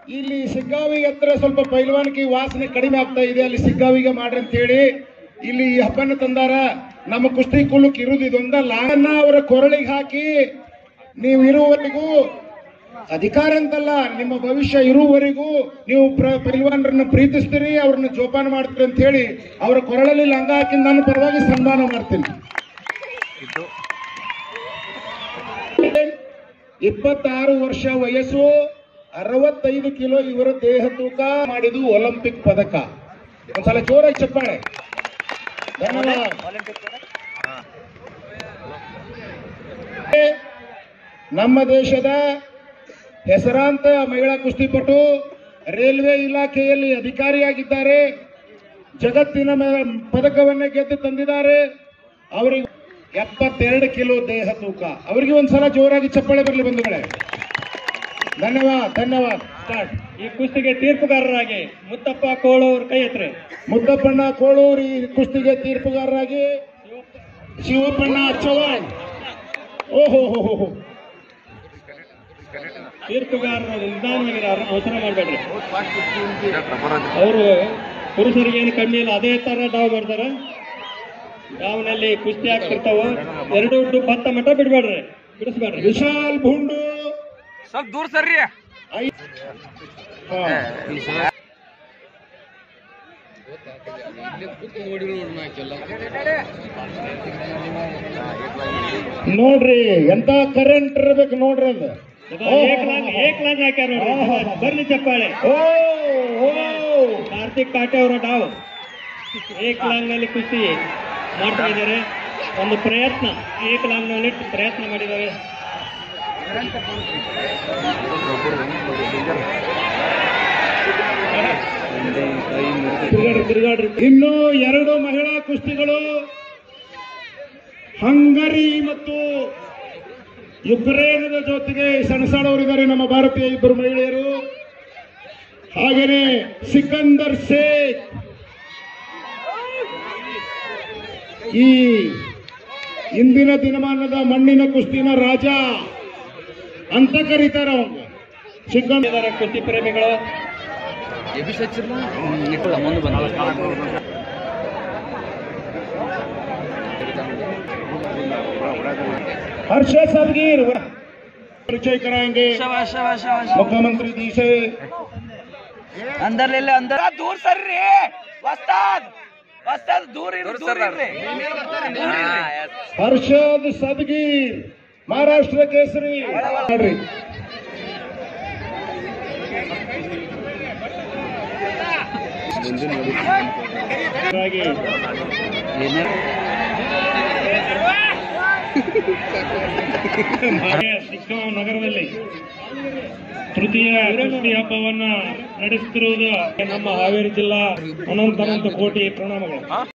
ಇಲ್ಲಿ ಸಿಗ್ಗಾವಿ ಹತ್ರ ಸ್ವಲ್ಪ ಪೈಲ್ವಾನಿಕೆ ವಾಸನೆ ಕಡಿಮೆ ಆಗ್ತಾ ಇದೆ ಅಲ್ಲಿ ಸಿಗ್ಗಾವಿಗೆ ಮಾಡ್ರಿ ಅಂತ ಹೇಳಿ ಇಲ್ಲಿ ಈ ಹಬ್ಬನ ತಂದಾರ ನಮ್ಮ ಕುಸ್ತಿ ಕುಲಕ್ಕೆ ಇರುವುದು ಇದೊಂದ ಲಾಗನ್ನ ಅವರ ಕೊರಳಿಗೆ ಹಾಕಿ ನೀವು ಇರುವವರೆಗೂ ಅಧಿಕಾರ ಅಂತಲ್ಲ ನಿಮ್ಮ ಭವಿಷ್ಯ ಇರುವವರೆಗೂ ನೀವು ಪ್ರ- ಪೈಲ್ವಾನರನ್ನ ಪ್ರೀತಿಸ್ತೀರಿ ಅವ್ರನ್ನ ಜೋಪಾನ ಮಾಡ್ತೀರಿ ಅಂತ ಹೇಳಿ ಅವರ ಕೊರಳಲ್ಲಿ ಲಂಗ ಹಾಕಿ ನನ್ನ ಪರವಾಗಿ ಸನ್ಮಾನ ಮಾಡ್ತೀನಿ ಇಪ್ಪತ್ತಾರು ವರ್ಷ ವಯಸ್ಸು ಅರವತ್ತೈದು ಕಿಲೋ ಇವರ ದೇಹ ತೂಕ ಮಾಡಿದು ಒಲಿಂಪಿಕ್ ಪದಕ ಒಂದ್ಸಲ ಜೋರಾಗಿ ಚಪ್ಪಾಳೆ ಧನ್ಯವಾದ ನಮ್ಮ ದೇಶದ ಹೆಸರಾಂತ ಮಹಿಳಾ ಕುಸ್ತಿಪಟು ರೈಲ್ವೆ ಇಲಾಖೆಯಲ್ಲಿ ಅಧಿಕಾರಿಯಾಗಿದ್ದಾರೆ ಜಗತ್ತಿನ ಮೆ- ಪದಕವನ್ನೇ ಗೆದ್ದು ತಂದಿದ್ದಾರೆ ಅವರಿಗೆ ಎಪ್ಪತ್ತೆರಡು ಕಿಲೋ ದೇಹ ತೂಕ ಅವರಿಗೆ ಒಂದ್ಸಲ ಜೋರಾಗಿ ಚಪ್ಪಾಳೆ ಬರಲಿ ಬಂಧುಗಳೇ ಧನ್ಯವಾದ ಧನ್ಯವಾದ ಸ್ಟಾರ್ಟ್ ಈ ಕುಸ್ತಿಗೆ ತೀರ್ಪುಗಾರರಾಗಿ ಮುತ್ತಪ್ಪ ಕೋಳು ಅವ್ರ ಕೈ ಎತ್ತರೆ ಮುದ್ದಪ್ಪಣ್ಣ ಕೋಳೂರು ಈ ಕುಸ್ತಿಗೆ ತೀರ್ಪುಗಾರರಾಗಿ ಶಿವಪ್ಪಣ್ಣ ಚೌಹಾಣ್ ಓಹೋ ಹೋ ಹೋ ಹೋ ತೀರ್ಪುಗಾರರು ನಿಧಾನವಾಗಿರ ಅವಸರ ಮಾಡಬೇಡ್ರಿ ಅವರು ಪುರುಷರಿಗೆ ಏನು ಕಮ್ಮಿ ಇಲ್ಲ ಅದೇ ತರ ಡಾವ್ ಮಾಡ್ತಾರ ಡಾವ್ನಲ್ಲಿ ಕುಸ್ತಿ ಆಗ್ತಿರ್ತಾವ ಎರಡು ಡು- ಭತ್ತ ಮಠ ಬಿಡ್ಬೇಡ್ರಿ ಬಿಡಿಸ್ಬೇಡ್ರಿ ವಿಶಾಲ್ ಭುಂಡು ಸ್ವಲ್ಪ ದೂರ ಸರ್ರಿ ಐ- ಹಾ. ನೋಡ್ರಿ ಎಂತ ಕರೆಂಟ್ ಇರ್ಬೇಕು ನೋಡ್ರಿ ಅದು ಏಕಲಾಂಗ್ ಏಕಲಾಂಗ್ ಹಾಕ್ಯಾರ ನೋಡ್ರಿ ಬರ್ಲಿ ಚಪ್ಪಾಳೆ ಓ ಓ ಕಾರ್ತಿಕ್ ಕಾಟೆ ಅವರ ಡಾವ್ ಏಕಲಾಂಗ್ ನಲ್ಲಿ ಕುಸ್ತಿ ಮಾಡ್ತಾ ಇದ್ದಾರೆ ಒಂದು ಪ್ರಯತ್ನ ಏಕಲಾಂಗ್ ನಲ್ಲಿ ಪ್ರಯತ್ನ ಮಾಡಿದ್ದಾರೆ ತಿರುಗಾಡ್ರಿ ತಿರುಗಾಡ್ರಿ ಇನ್ನು ಎರಡು ಮಹಿಳಾ ಕುಸ್ತಿಗಳು ಹಂಗರಿ ಮತ್ತು ಯುಕ್ರೇನದ ಜೊತೆಗೆ ಸಣಸಾಡವರಿದ್ದಾರೆ ನಮ್ಮ ಭಾರತೀಯ ಇಬ್ಬರು ಮಹಿಳೆಯರು ಹಾಗೇನೆ ಸಿಕಂದರ್ ಶೇಖ್ ಈ ಇಂದಿನ ದಿನಮಾನದ ಮಣ್ಣಿನ ಕುಸ್ತಿನ ರಾಜ ಅಂತ ಕರೀತಾರ ಅವಂಗ ಸಿಕಂದರ್ ಇದ್ದಾರೆ ಕುಸ್ತಿ ಪ್ರೇಮಿಗಳು ಮುಂದೆ ಬಂದ हर्षद सदगीर परिचय कराएंगे शाबाश शाबाश शाबाश मुख्यमंत्री जी से अंदर ले ले अंदर दूर सर रे वस्ताद वस्ताद दूर इर दूर इर रे हर्षद सदगीर महाराष्ट्र केसरी ನೋಡ್ರಿ ಹಾಗಾಗಿ ಹಾಗೆ ಶಿಗ್ಗಾಂವ್ ನಗರದಲ್ಲಿ ತೃತೀಯ ಕುಸ್ತಿ ಹಬ್ಬವನ್ನ ನಡೆಸುತ್ತಿರುವುದು ನಮ್ಮ ಹಾವೇರಿ ಜಿಲ್ಲಾ ಅನಂತ ಅನಂತ ಕೋಟಿ ಪ್ರಣಾಮಗಳು